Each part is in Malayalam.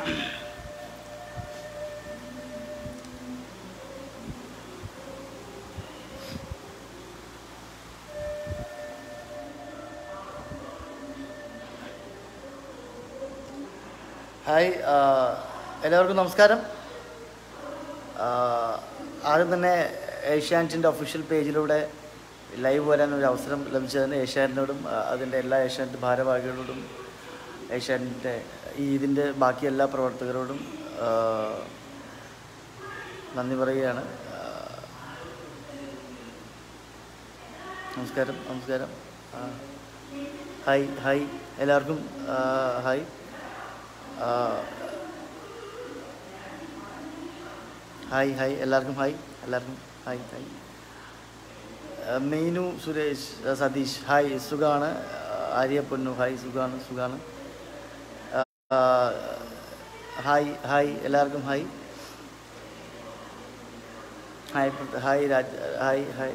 ഹായ് ആ, എല്ലാവർക്കും നമസ്കാരം ആ, ആദ്യം തന്നെ ഏഷ്യാനെറ്റിൻ്റെ ഒഫീഷ്യൽ പേജിലൂടെ ലൈവ് വരാൻ ഒരു അവസരം ലഭിച്ചതിന് ഏഷ്യാനെറ്റിനോടും ആ, അതിൻ്റെ എല്ലാ ഏഷ്യാനെറ്റ് ഭാരവാഹികളോടും ഏഷ്യാനെറ്റിൻ്റെ ഈ ഇതിൻ്റെ ബാക്കി എല്ലാ പ്രവർത്തകരോടും ആ, നന്ദി പറയുകയാണ് ആ, നമസ്കാരം നമസ്കാരം ആ, ഹായ് ഹായ് എല്ലാവർക്കും ആ, ഹായ് ആ, ഹായ് ഹായ് എല്ലാവർക്കും ഹായ് എല്ലാവർക്കും ഹായ് ഹായ് ആ, മെയ്നു സുരേഷ് ആ, സതീഷ് ഹായ് സുഖാണ് ആ, ആര്യ പൊന്നു ഹായ് സുഖാണ് സുഖാണ് ആ, ആ, ഹായ് ഹായ് എല്ലാവർക്കും ഹായ് ഹായ് പ്ര- hi Raj hi hi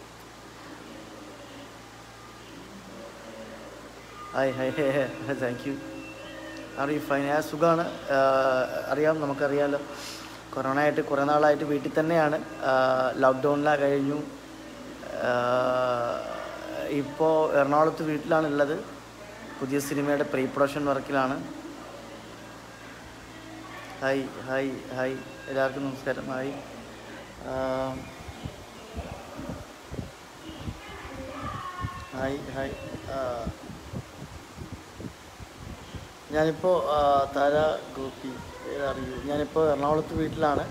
hi hi thank you അറിയും ഫൈൻ ആ സുഖമാണ് അറിയാം നമുക്കറിയാമല്ലോ കൊറോണ ആയിട്ട് കുറേ നാളായിട്ട് വീട്ടിൽ തന്നെയാണ് ലോക്ക്ഡൗണിലാണ് കഴിഞ്ഞു ഇപ്പോൾ എറണാകുളത്ത് വീട്ടിലാണുള്ളത് പുതിയ സിനിമയുടെ പ്രീ പ്രൊഡക്ഷൻ വർക്കിലാണ് ഹായ് ഹായ് ഹായ് എല്ലാവർക്കും നമസ്കാരം ഹായ് ആ, ഹായ് ഹായ് ആ, ഞാനിപ്പോൾ താര ഗോപി പേര് അറിയൂ ഞാനിപ്പോൾ എറണാകുളത്ത് വീട്ടിലാണ്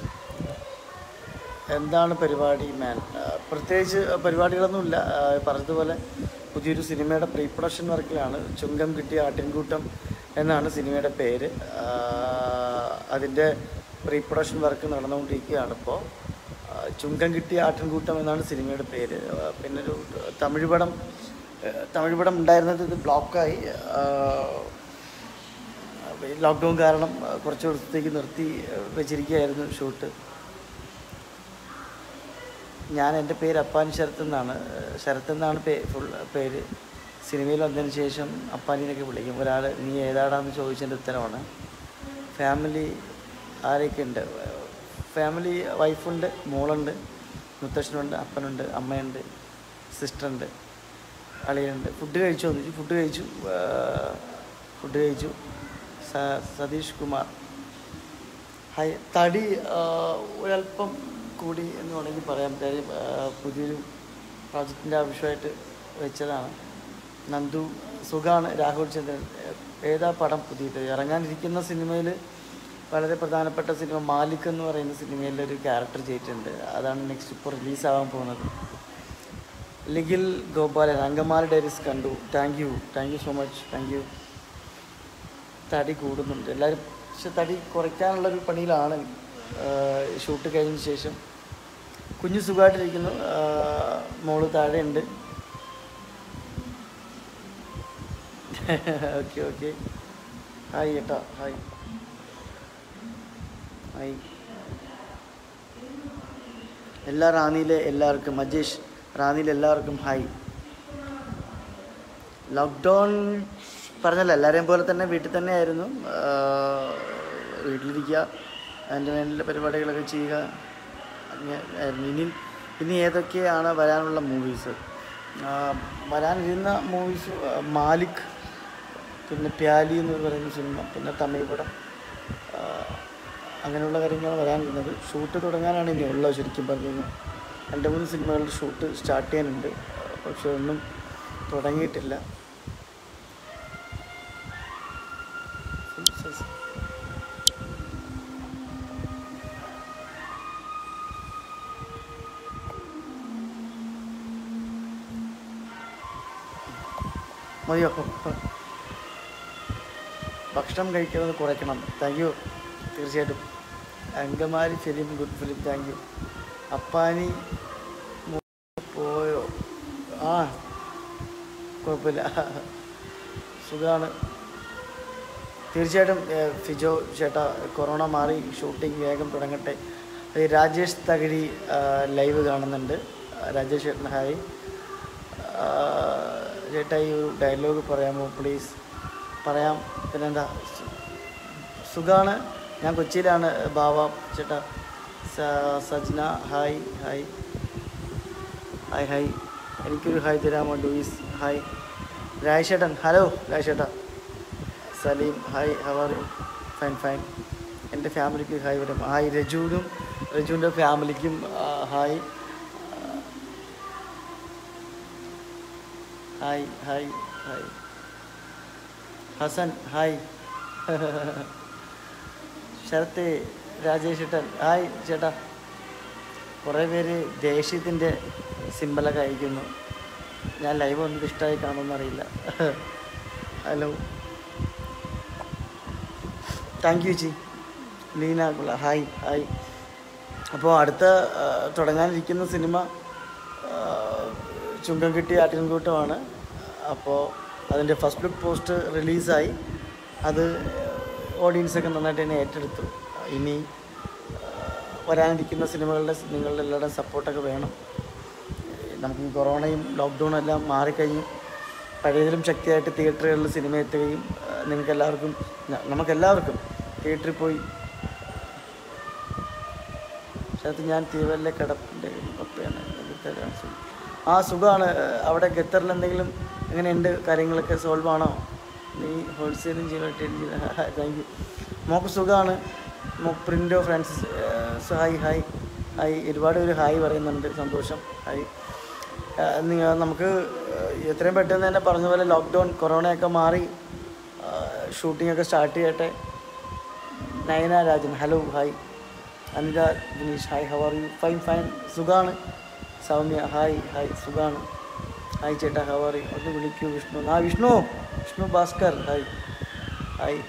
എന്താണ് പരിപാടി മാൻ ആ, പ്രത്യേകിച്ച് പരിപാടികളൊന്നുമില്ല ആ, പറഞ്ഞതുപോലെ പുതിയൊരു സിനിമയുടെ പ്രീ പ്രൊഡക്ഷൻ വർക്കിലാണ് ചുങ്കം കിട്ടിയ ആട്ടിൻകൂട്ടം എന്നാണ് സിനിമയുടെ പേര് ആ, അതിൻ്റെ പ്രീ പ്രൊഡക്ഷൻ വർക്ക് നടന്നുകൊണ്ടിരിക്കുകയാണ് ഇപ്പോൾ ചുങ്കം കിട്ടിയ ആട്ടിൻകൂട്ടം എന്നാണ് സിനിമയുടെ പേര് ആ, പിന്നെ ഒരു തമിഴ് പടം ആ, തമിഴ് പടം ഉണ്ടായിരുന്നത് ഇത് ബ്ലോക്കായി ലോക്ക്ഡൗൺ കാരണം ആ, കുറച്ച് ദിവസത്തേക്ക് നിർത്തി ആ, വെച്ചിരിക്കുകയായിരുന്നു ഷൂട്ട് ഞാൻ എൻ്റെ പേര് അപ്പാൻ ശരത്ത് എന്നാണ് ആ, ശരത്ത് എന്നാണ് പേ ഫുൾ പേര് സിനിമയിൽ വന്നതിന് ശേഷം അപ്പാനിനൊക്കെ വിളിക്കും ഒരാൾ നീ ഏതാടാന്ന് ചോദിച്ചതിൻ്റെ ഉത്തരവാണ് ഫാമിലി ആരൊക്കെ ഉണ്ട് ഫാമിലി വൈഫുണ്ട് മോളുണ്ട് മുത്തശ്ശനുണ്ട് അപ്പനുണ്ട് അമ്മയുണ്ട് സിസ്റ്ററുണ്ട് അളിയുണ്ട് ഫുഡ് കഴിച്ചോ എന്ന് ചോദിച്ചു ഫുഡ് കഴിച്ചു ഫുഡ് കഴിച്ചു സ- സതീഷ് കുമാർ ഹൈ തടി ആ, ഒരല്പം കൂടി എന്ന് വേണമെങ്കിൽ പറയാം കാര്യം ആ, പുതിയൊരു പ്രോജക്റ്റിൻ്റെ ആവശ്യമായിട്ട് വെച്ചതാണ് നന്ദു സുഖാണ് രാഹുൽ ചന്ദ്രൻ ഏതാ പടം പുതിയത് ഇറങ്ങാനിരിക്കുന്ന സിനിമയിൽ വളരെ പ്രധാനപ്പെട്ട സിനിമ മാലിക് എന്ന് പറയുന്ന സിനിമയിൽ ഒരു ക്യാരക്ടർ ചെയ്തിട്ടുണ്ട് അതാണ് നെക്സ്റ്റ് ഇപ്പോൾ റിലീസാവാൻ പോകുന്നത് ലിഖിൽ ഗോപാലൻ അങ്കമാലി ഡയറീസ് കണ്ടു thank you thank you so much thank you തടി കൂടുന്നുണ്ട് എല്ലാവരും പക്ഷെ തടി കുറയ്ക്കാനുള്ളൊരു പണിയിലാണ് ഷൂട്ട് കഴിഞ്ഞ ശേഷം കുഞ്ഞു സുഖമായിട്ടിരിക്കുന്നു ആ, മോള് താഴെയുണ്ട് ഓക്കെ ഓക്കെ ഹായ് ഏട്ടാ ഹായ് ഹായ് എല്ലാ റാന്നിയിലെ എല്ലാവർക്കും അജേഷ് റാന്നിയിലെ എല്ലാവർക്കും ഹായ് ലോക്ക്ഡൗൺ പറഞ്ഞല്ലോ എല്ലാവരെയും പോലെ തന്നെ വീട്ടിൽ തന്നെ ആയിരുന്നു വീട്ടിലിരിക്കുക അതിൻ്റെ വേണ്ടിയുള്ള പരിപാടികളൊക്കെ ചെയ്യുക അങ്ങനെ ആയിരുന്നു ഇനി ഇനി ഏതൊക്കെയാണ് വരാനുള്ള മൂവീസ് വരാനിരുന്ന മൂവീസ് മാലിക് പിന്നെ പ്യാലി എന്ന് പറയുന്ന സിനിമ പിന്നെ തമിഴ് പടം ആ, അങ്ങനെയുള്ള കാര്യങ്ങളാണ് വരാനിരുന്നത് ഷൂട്ട് തുടങ്ങാനാണ് ഇനി ഉള്ളത് ശരിക്കും പറഞ്ഞു കഴിഞ്ഞാൽ രണ്ട് മൂന്ന് സിനിമകളുടെ ഷൂട്ട് സ്റ്റാർട്ട് ചെയ്യാനുണ്ട് പക്ഷെ ഒന്നും തുടങ്ങിയിട്ടില്ല മതിയോ ഭക്ഷണം കഴിക്കുന്നത് കുറയ്ക്കണം താങ്ക് യു തീർച്ചയായിട്ടും Angamaly film good film thank you Appani മു- പോയോ ആ കുഴപ്പമില്ല സുഖമാണ് തീർച്ചയായിട്ടും ഏഹ്, ഫിജോ ചേട്ടാ കൊറോണ മാറി ഷൂട്ടിംഗ് വേഗം തുടങ്ങട്ടെ അത് രാജേഷ് തകഴി ലൈവ് കാണുന്നുണ്ട് രാജേഷ് ചേട്ടൻ ഹായ് ആ, ചേട്ടാ ഈ ഒരു ഡയലോഗ് പറയാമോ പ്ലീസ് പറയാം പിന്നെന്താ സു- സുഖമാണ് ഞാൻ കൊച്ചിയിലാണ് ബാവ ചേട്ടാ സ- Sajna hi hi hi hi എനിക്കൊരു ഹായ് തരാമോ ലൂയിസ് ഹായ് രാജേട്ടൻ ഹലോ രാജേട്ടാ Saleem hi how are fine fine എൻ്റെ ഫാമിലിക്ക് ഹായ് വരും ഹായ് രജുവിനും രജുവിൻ്റെ ഫാമിലിക്കും ആ, hi hi hi hi Hasan hi Sharath Rajesh ഏട്ടൻ ഹായ് ചേട്ടാ കുറേ പേര് ദേഷ്യത്തിൻ്റെ സിമ്പലൊക്കെ അയക്കുന്നു ഞാൻ ലൈവ് വന്നത് ഇഷ്ടമായി കാണുമെന്നറിയില്ല ഹലോ താങ്ക് യു ചി ലീന കുള ഹായ് ഹായ് അപ്പോൾ അടുത്ത ആ, തുടങ്ങാനിരിക്കുന്ന സിനിമ ആ, ചുങ്കം കിട്ടിയ ആട്ടിൻകൂട്ടമാണ് അപ്പോൾ അതിൻ്റെ ഫസ്റ്റ് ലുക്ക് പോസ്റ്റ് റിലീസായി അത് ഓഡിയൻസൊക്കെ നന്നായിട്ട് തന്നെ ഏറ്റെടുത്തു ഇനി ആ, വരാനിരിക്കുന്ന സിനിമകളുടെ നിങ്ങളുടെ എല്ലാവരുടെയും സപ്പോർട്ടൊക്കെ വേണം നമുക്ക് ഈ കൊറോണയും ലോക്ക്ഡൗണും എല്ലാം മാറിക്കഴിഞ്ഞു പഴയതിലും ശക്തിയായിട്ട് തിയേറ്ററുകളിൽ സിനിമ എത്തുകയും നിങ്ങൾക്ക് എല്ലാവർക്കും നമുക്കെല്ലാവർക്കും തിയേറ്ററിൽ പോയി ശരത്ത് ഞാൻ തിരുവല്ല കടപ്പിൻ്റെ പപ്പയാണ് ഇവിടുത്തെ ഒരു സുഖം. ആ സുഖമാണ് അവിടെ ഖത്തറിൽ എന്തെങ്കിലും എങ്ങനെയുണ്ട് കാര്യങ്ങളൊക്കെ സോൾവ് ആണോ നീ ഹോൾസെയിലും ചെയ്യണം താങ്ക് യു മോക്ക് സുഖമാണ് മോക്ക് Printo Francis so hi hi hi ഒരുപാട് പേര് ഹായ് പറയുന്നുണ്ട് സന്തോഷം ഹായ് നിങ്ങൾ നമുക്ക് ഏഹ്, എത്രയും പെട്ടെന്ന് തന്നെ പറഞ്ഞ പോലെ ലോക്ക്ഡൗൺ കൊറോണയൊക്കെ മാറി ഷൂട്ടിംഗ് ഒക്കെ സ്റ്റാർട്ട് ചെയ്യട്ടെ Nayana Rajan hello hi Anitha Dineesh hi how are you fine fine സുഖാണ് സൗമ്യ ഹായ് ഹായ് സുഖാണ് ഹായ് ചേട്ടാ ഹവർ യു ഒന്ന് വിളിക്കൂ വിഷ്ണു ആ വിഷ്ണു വിഷ്ണു ഭാസ്കർ ഹായ് ഹായ്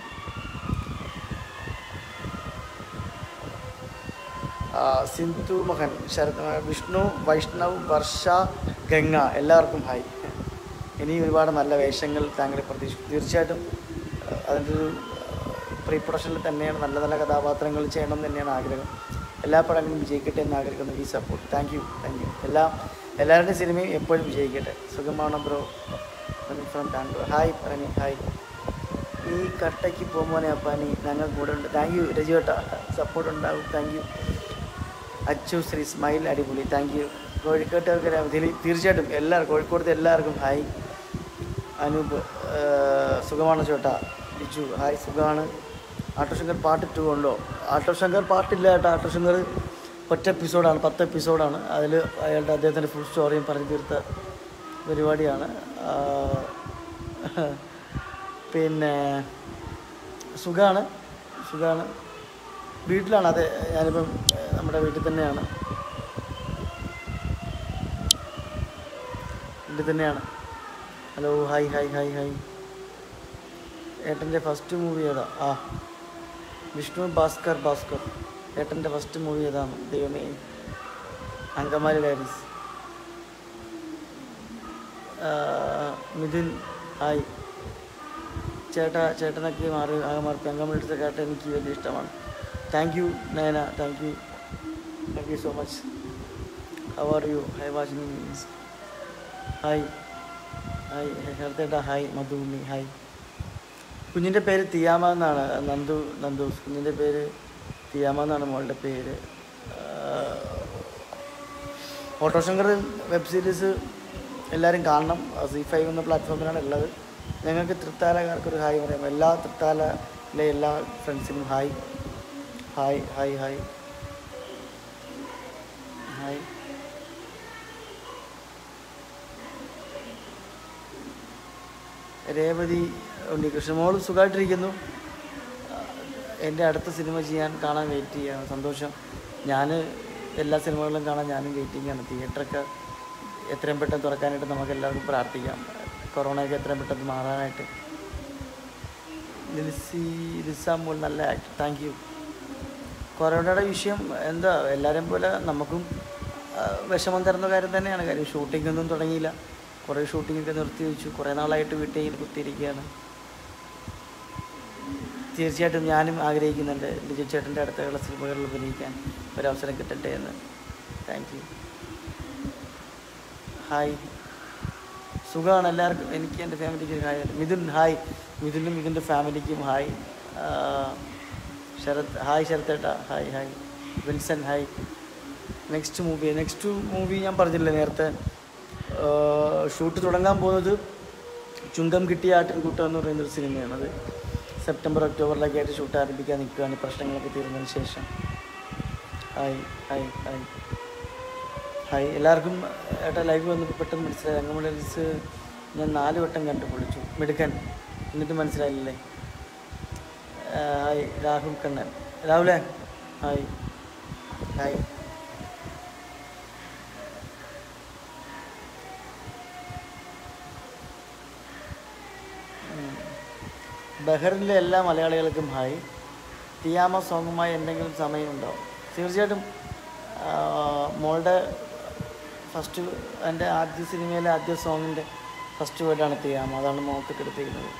ആ, സിന്ധു മകൻ ശരത് ആ, വിഷ്ണു വൈഷ്ണവ് വർഷ ഗംഗ എല്ലാവർക്കും ഹായ് ഇനി ഒരുപാട് നല്ല വേഷങ്ങൾ താങ്കളെ പ്രതീക്ഷിക്കും തീർച്ചയായിട്ടും ആ, അതിൻ്റെ ഒരു പ്രീ പ്രൊഡക്ഷനിൽ തന്നെയാണ് നല്ല നല്ല കഥാപാത്രങ്ങൾ ചെയ്യണം എന്ന് തന്നെയാണ് ആഗ്രഹം എല്ലാ പടങ്ങളും വിജയിക്കട്ടെ എന്ന് ആഗ്രഹിക്കുന്നു ഈ support thank you thank you എല്ലാ എല്ലാവരുടെയും സിനിമയും എപ്പോഴും വിജയിക്കട്ടെ സുഖമാണ് ബ്രോ ഫ്രം ബാംഗ്ലൂർ ഹായ് പറഞ്ഞി ഹായ് ഈ കട്ടയ്ക്ക് പോകുമ്പോനെ അപ്പാനി ഞങ്ങൾ കൂടെ ഉണ്ട് താങ്ക് യു രജുവേട്ട സപ്പോർട്ട് ഉണ്ടാവും thank you Achu Sree smile അടിപൊളി താങ്ക് യു കോഴിക്കോട്ടുകാർക്ക് രാ- ദിലീ- തീർച്ചയായിട്ടും എല്ലാവർക്കും കോഴിക്കോടത്തെ എല്ലാവർക്കും ഹായ് അനൂപ് ആ, സുഖമാണ് ചേട്ടാ ലിജു ഹായ് സുഖമാണ് ആട്ടോ ശങ്കർ പാർട്ട് ടു ഉണ്ടോ ആട്ടോ ശങ്കർ പാർട്ടില്ല ചേട്ടാ ആട്ടോ ശങ്കർ ഒറ്റ എപ്പിസോഡാണ് പത്ത് എപ്പിസോഡാണ് അതിൽ അയാളുടെ അദ്ദേഹത്തിൻ്റെ ഫുൾ സ്റ്റോറിയും പറഞ്ഞു തീർത്ത പരിപാടിയാണ് ആ, പിന്നെ സുഖമാണ് സുഖമാണ് വീട്ടിലാണ് അതെ ഞാനിപ്പം ഏഹ്, നമ്മുടെ വീട്ടിൽ തന്നെയാണ് വീട്ടിൽ തന്നെയാണ് hello hi hi hi hi ഏട്ടൻ്റെ ഫസ്റ്റ് മൂവി ഏതാ ആ വിഷ്ണു ഭാസ്കർ ഭാസ്കർ ഏട്ടൻ്റെ ഫസ്റ്റ് മൂവി ഏതാണ് ദൈവമേ അങ്കമാലി ഡയറീസ് ആ, മിഥുൻ ഹായ് ചേട്ടാ ചേട്ടനൊക്കെ മാറി ആകെ മാറി പെങ്കമ്മടുത്ത കേട്ട എനിക്ക് വലിയ ഇഷ്ടമാണ് thank you Nayana thank you thank you so much how are you hi watching means hi hi ഹെർത്തേട്ടാ ഹായ് മധുമി ഹായ് കുഞ്ഞിൻ്റെ പേര് തിയാമ എന്നാണ് നന്ദു നന്ദു കുഞ്ഞിൻ്റെ പേര് തിയാമ എന്നാണ് മോളുടെ പേര് ഓട്ടോശങ്കർ വെബ് സീരീസ് എല്ലാവരും കാണണം സി ഫൈവ് എന്ന പ്ലാറ്റ്ഫോമിലാണ് ഉള്ളത് ഞങ്ങൾക്ക് തൃത്താലക്കാർക്കൊരു ഹായ് പറയാം എല്ലാ തൃത്താലയിലെ എല്ലാ ഫ്രണ്ട്സിനും hi hi hi hi hi Revathi Unnikrishnan മോൾ സുഖമായിട്ടിരിക്കുന്നു എൻ്റെ അടുത്ത സിനിമ ചെയ്യാൻ കാണാൻ വെയിറ്റ് ചെയ്യാണ് സന്തോഷം ഞാൻ എല്ലാ സിനിമകളിലും കാണാൻ ഞാനും വെയിറ്റിംഗാണ് തിയേറ്ററൊക്കെ എത്രയും പെട്ടെന്ന് തുറക്കാനായിട്ട് നമുക്ക് എല്ലാവർക്കും പ്രാർത്ഥിക്കാം കൊറോണയൊക്കെ എത്രയും പെട്ടെന്ന് മാറാനായിട്ട് ലിസി ലിസ മോൾ നല്ല ആക്ടർ താങ്ക് യു കൊറോണയുടെ വിഷയം എന്താ എല്ലാവരെയും പോലെ നമുക്കും ആ, വിഷമം തരുന്ന കാര്യം തന്നെയാണ് കാര്യം ഷൂട്ടിംഗ് ഒന്നും തുടങ്ങിയില്ല കുറേ ഷൂട്ടിങ്ങൊക്കെ നിർത്തി വെച്ചു കുറേ നാളായിട്ട് വീട്ടിൽ കുത്തിയിരിക്കുകയാണ് തീർച്ചയായിട്ടും ഞാനും ആഗ്രഹിക്കുന്നുണ്ട് ലിജു ചേട്ടൻ്റെ അടുത്തുള്ള സിനിമകളിൽ അഭിനയിക്കാൻ ഒരവസരം കിട്ടട്ടെ എന്ന് താങ്ക് യു ഹായ് സുഖമാണ് എല്ലാവർക്കും എനിക്ക് എൻ്റെ ഫാമിലിക്ക് ഹായ് മിഥുൻ ഹായ് മിഥുനും മിഥുൻ്റെ ഫാമിലിക്കും ഹായ് ശരത് ഹായ് ശരത്തേട്ടാ hi hi Wilson hi next movie next movie ഞാൻ പറഞ്ഞില്ലേ നേരത്തെ ഷൂട്ട് തുടങ്ങാൻ പോകുന്നത് ചുങ്കം കിട്ടിയ ആട്ടിൻകൂട്ടം എന്ന് പറയുന്നൊരു സിനിമയാണ് അത് സെപ്റ്റംബർ ഒക്ടോബറിലൊക്കെ ആയിട്ട് ഷൂട്ട് ആരംഭിക്കാൻ നിൽക്കുകയാണ് ഈ പ്രശ്നങ്ങളൊക്കെ തീർന്നതിന് ശേഷം ഹായ് ഹായ് ഹായ് ഹായ് എല്ലാവർക്കും ഏട്ടാ ലൈവ് വന്നപ്പോൾ പെട്ടെന്ന് മനസ്സിലായി അങ്ങോട്ട് റീൽസ് ഞാൻ നാല് വട്ടം കണ്ടു പൊളിച്ചു മിടുക്കൻ എന്നിട്ട് മനസ്സിലായില്ലേ ആ, ഹായ് രാഹുൽ കണ്ണൻ രാഹുലേ ഹായ് ഹായ് ഉം. ബഹറിലെ എല്ലാ മലയാളികൾക്കും ഹായ് തിയാമ സോങ്ങുമായി എന്തെങ്കിലും സമയമുണ്ടോ തീർച്ചയായിട്ടും ആ, മോളുടെ ഫസ്റ്റ് എൻ്റെ ആദ്യ സിനിമയിലെ ആദ്യ സോങ്ങിൻ്റെ ഫസ്റ്റ് വേർഡാണ് തിയാമ അതാണ് മോൾക്ക് എടുത്തിരിക്കുന്നത്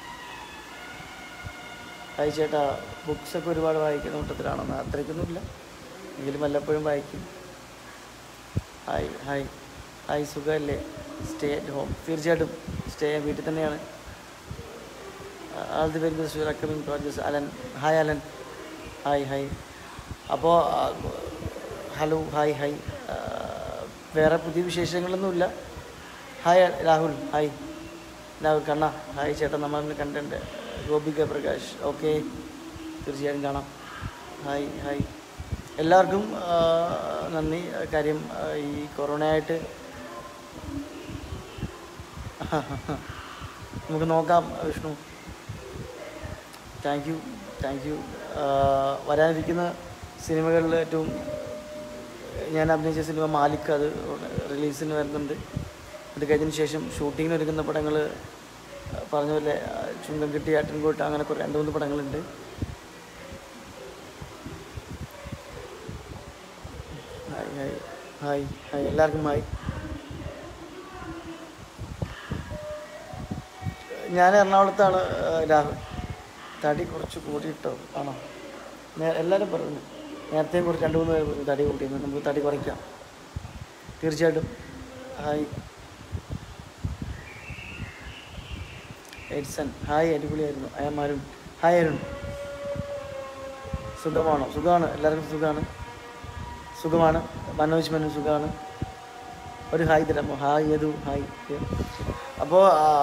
ഹായ് ചേട്ടാ ബുക്സൊക്കെ ഒരുപാട് വായിക്കുന്ന കൂട്ടത്തിലാണെന്ന് അത്രയ്ക്കൊന്നുമില്ല എങ്കിലും വല്ലപ്പോഴും വായിക്കും ഹായ് ഹായ് ഹായ് സുഖമല്ലേ സ്റ്റേ അറ്റ് ഹോം തീർച്ചയായിട്ടും സ്റ്റേ വീട്ടിൽ തന്നെയാണ് all the very best upcoming projects Alan hi Alan hi hi അപ്പോൾ ഹലോ ഹായ് ഹായ് ആ, വേറെ പുതിയ വിശേഷങ്ങളൊന്നുമില്ല hi Rahul hi Rahul Kanna hi ചേട്ടൻ നമ്മൾ കണ്ടിട്ടുണ്ട് ഗോപിക പ്രകാശ് ഓക്കെ തീർച്ചയായും കാണാം ഹായ് ഹായ് എല്ലാവർക്കും ആ, നന്ദി കാര്യം ആ, ഈ കൊറോണയായിട്ട് നമുക്ക് നോക്കാം Vishnu thank you thank you വരാനിരിക്കുന്ന സിനിമകളിൽ ഏറ്റവും ഞാൻ അഭിനയിച്ച സിനിമ മാലിക് അത് റിലീസിന് വരുന്നുണ്ട് അത് കഴിഞ്ഞതിന് ശേഷം ഷൂട്ടിങ്ങിന് ഒരുങ്ങുന്ന പടങ്ങൾ പറഞ്ഞ പോലെ ആ, ചുങ്കം കിട്ടി ആട്ടിൻകോട്ട് അങ്ങനെ കുറേ രണ്ട് മൂന്ന് പടങ്ങളുണ്ട് ഹായ് ഹായ് ഹായ് ഹായ് എല്ലാവർക്കും ഹായ് ഞാൻ എറണാകുളത്താണ് ആ, രാഹുൽ തടി കുറച്ച് കൂടിയിട്ടോ ആണോ നേ- എല്ലാവരും പറഞ്ഞു നേരത്തെ കുറച്ച് രണ്ട് മൂന്ന് പേര് പറഞ്ഞു തടി കൂട്ടിയെന്ന് നമുക്ക് തടി കുറയ്ക്കാം തീർച്ചയായിട്ടും ഹായ് എഡ്സൺ ഹായ് അടിപൊളിയായിരുന്നു I'm Arun hi Arun സുഖമാണോ സുഖമാണ് എല്ലാവർക്കും സുഖമാണ് സുഖമാണ് മനോജ് മനു സുഖമാണ് ഒരു ഹായ് തരാമോ ഹായ് യദു ഹായ് അപ്പോൾ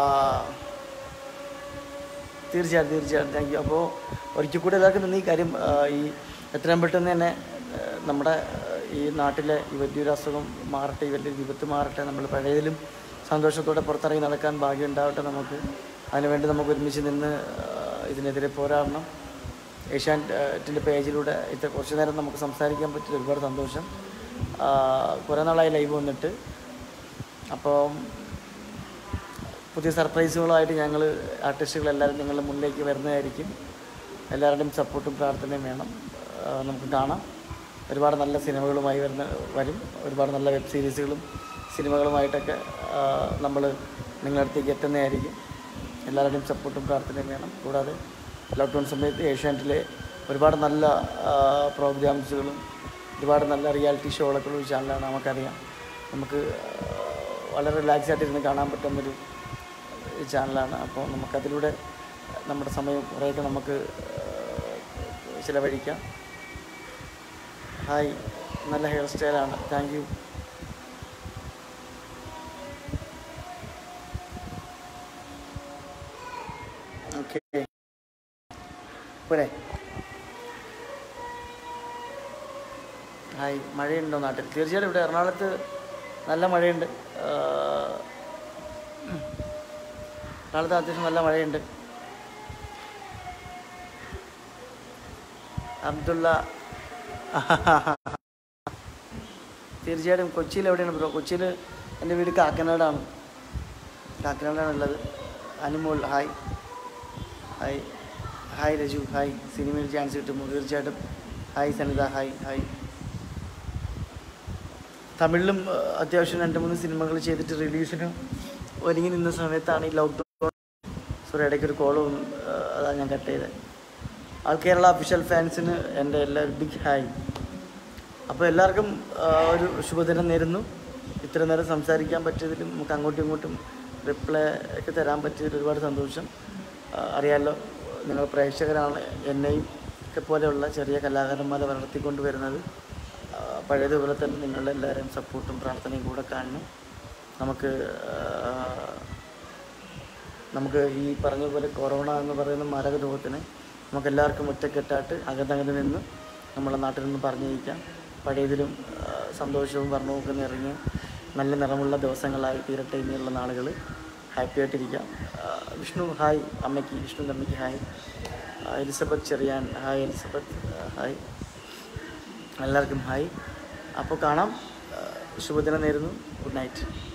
തീർച്ചയായും തീർച്ചയായും താങ്ക് യു അപ്പോൾ ഒരിക്കൽ കൂടി എല്ലാവർക്കും നന്ദി കാര്യം ആ, ഈ എത്രയും പെട്ടെന്ന് തന്നെ ആ, നമ്മുടെ ആ, ഈ നാട്ടിലെ ഈ വലിയൊരു അസുഖം മാറട്ടെ ഈ വലിയൊരു വിപത്ത് മാറട്ടെ നമ്മൾ പഴയതിലും സന്തോഷത്തോടെ പുറത്തിറങ്ങി നടക്കാൻ ഭാഗ്യം ഉണ്ടാവട്ടെ നമുക്ക് അതിനുവേണ്ടി നമുക്ക് ഒരുമിച്ച് നിന്ന് ആ, ഇതിനെതിരെ പോരാടണം ഏഷ്യാനെറ്റിൻ്റെ പേജിലൂടെ ഇത്ര കുറച്ച് നേരം നമുക്ക് സംസാരിക്കാൻ പറ്റിയ ഒരുപാട് സന്തോഷം ആ, കുറേ നാളായി ലൈവ് വന്നിട്ട് അപ്പം പുതിയ സർപ്രൈസുകളായിട്ട് ഞങ്ങൾ ആർട്ടിസ്റ്റുകളെല്ലാവരും നിങ്ങളുടെ മുന്നിലേക്ക് വരുന്നതായിരിക്കും എല്ലാവരുടെയും സപ്പോർട്ടും പ്രാർത്ഥനയും വേണം ആ, നമുക്ക് കാണാം ഒരുപാട് നല്ല സിനിമകളുമായി വരുന്ന വരും ഒരുപാട് നല്ല വെബ് സീരീസുകളും സിനിമകളുമായിട്ടൊക്കെ നമ്മൾ നിങ്ങളുടെ അടുത്തേക്ക് എത്തുന്നതായിരിക്കും എല്ലാവരുടെയും സപ്പോർട്ടും പ്രാർത്ഥനയും വേണം കൂടാതെ ലോക്ക്ഡൗൺ സമയത്ത് ഏഷ്യാനെറ്റിലെ ഒരുപാട് നല്ല പ്രോഗ്രാംസുകളും ഒരുപാട് നല്ല റിയാലിറ്റി ഷോകളൊക്കെ ഉള്ള ഒരു ചാനലാണ് നമുക്കറിയാം നമുക്ക് ആ, വളരെ റിലാക്സ് ആയിട്ടിരുന്ന് കാണാൻ പറ്റുന്നൊരു ചാനലാണ് അപ്പോൾ നമുക്കതിലൂടെ നമ്മുടെ സമയം കുറേയൊക്കെ നമുക്ക് ആ, ചിലവഴിക്കാം ഹായ് നല്ല ഹെയർ സ്റ്റൈലാണ് താങ്ക് യു ഓക്കെ പോരെ ഹായ് മഴയുണ്ടോ നാട്ടിൽ തീർച്ചയായിട്ടും ഇവിടെ എറണാകുളത്ത് നല്ല മഴയുണ്ട് ആ, എറണാകുളത്ത് അത്യാവശ്യം നല്ല മഴയുണ്ട് അബ്ദുള്ള തീർച്ചയായിട്ടും കൊച്ചിയിൽ എവിടെയാണ് ബ്രോ കൊച്ചിയിൽ എൻ്റെ വീട് കാക്കനാടാണ് കാക്കനാടാണ് ഉള്ളത് Anumol hi hi hi Raju hi സിനിമയിൽ ചാൻസ് കിട്ടുമ്പോൾ തീർച്ചയായിട്ടും ഹായ് സനിത ഹായ് ഹായ് തമിഴിലും ആ, അത്യാവശ്യം രണ്ട് മൂന്ന് സിനിമകൾ ചെയ്തിട്ട് റിലീസിന് ഒരുങ്ങി നിന്ന സമയത്താണ് ഈ ലോക്ക്ഡൗൺ സോറി ഇടയ്ക്ക് ഒരു കോൾ വന്നു ആ, അതാ ഞാൻ കട്ട് ചെയ്തത് ആൾ കേരള ഒഫീഷ്യൽ ഫാൻസിന് എൻ്റെ എല്ലാ ബിഗ് ഹായ് അപ്പോൾ എല്ലാവർക്കും ആ, ഒരു ശുഭദിനം നേരുന്നു ഇത്ര നേരം സംസാരിക്കാൻ പറ്റിയതിലും നമുക്ക് അങ്ങോട്ടും ഇങ്ങോട്ടും റിപ്ലൈ ഒക്കെ തരാൻ പറ്റിയതിൽ ഒരുപാട് സന്തോഷം ആ, അറിയാമല്ലോ നിങ്ങൾ പ്രേക്ഷകരാണ് എന്നെയും ഒക്കെ പോലെയുള്ള ചെറിയ കലാകാരന്മാരെ വളർത്തിക്കൊണ്ട് വരുന്നത് ആ, പഴയതുപോലെ തന്നെ നിങ്ങളുടെ എല്ലാവരും സപ്പോർട്ടും പ്രാർത്ഥനയും കൂടെ കാണണം നമുക്ക് ആ, നമുക്ക് ഈ പറഞ്ഞ പോലെ കൊറോണ എന്ന് പറയുന്ന മാരക രോഗത്തിന് നമുക്ക് എല്ലാവർക്കും ഒറ്റക്കെട്ടായിട്ട് അകത്തകന്ന് നിന്ന് നമ്മളെ നാട്ടിൽ നിന്ന് പറഞ്ഞിരിക്കാം പഴയതിലും ആ, സന്തോഷവും വർണ്ണവും ഒക്കെ നിറഞ്ഞ് നല്ല നിറമുള്ള ദിവസങ്ങളായി തീരട്ടെ ഇനിയുള്ള നാളുകൾ ഹാപ്പി ആയിട്ടിരിക്കാം ആ, വിഷ്ണു ഹായ് അമ്മയ്ക്ക് വിഷ്ണു അമ്മയ്ക്ക് ഹായ് ആ, എലിസബത്ത് ചെറിയാൻ ഹായ് എലിസബത്ത് ആ, ഹായ് എല്ലാവർക്കും ഹായ് അപ്പോൾ കാണാം ആ, ശുഭദിനം നേരുന്നു ഗുഡ് നൈറ്റ്